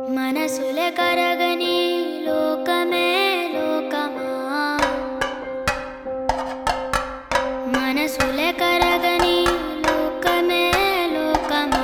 మనసులే కరగని లోకమే లోకమా మనసులే కరగని లోకమే లోకమా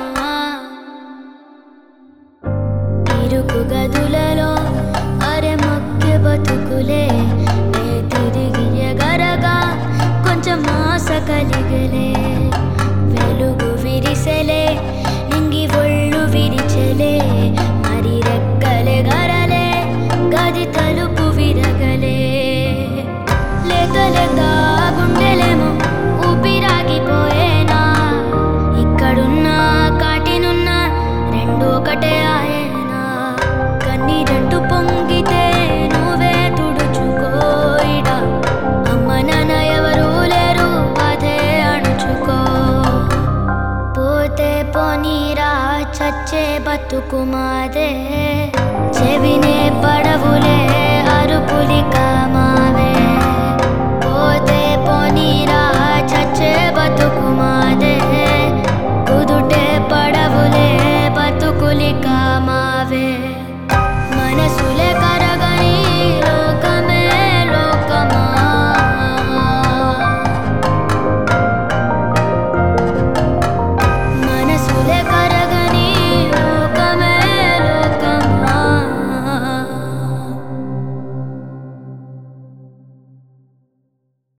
ఇరుకు గదులలో అరె మొక్కె బతుకులే నే తిరిగి ఎగరగా కొంచెం ఆశ కలిగలే వెలుగు విరిసెలే నింగి ఒళ్ళు విరిచెలే మరి రెక్కలే గరలే గది తలుపు విరగలే లేక లేక గుండెలేమో ఊపిరాగిపోయేనా ఇక్కడున్నా కాటినున్నా రెండు ఒకటే ఆయనా కన్నీరంటూ పొంగితే నువ్వే తుడుచుకోయిడా అమ్మ నాన్న ఎవరూ లేరు అదే అణుచుకో పోతే పోనీరా చచ్చే బతుకు మాదే చెవినే పడవులే అరుపులిక మా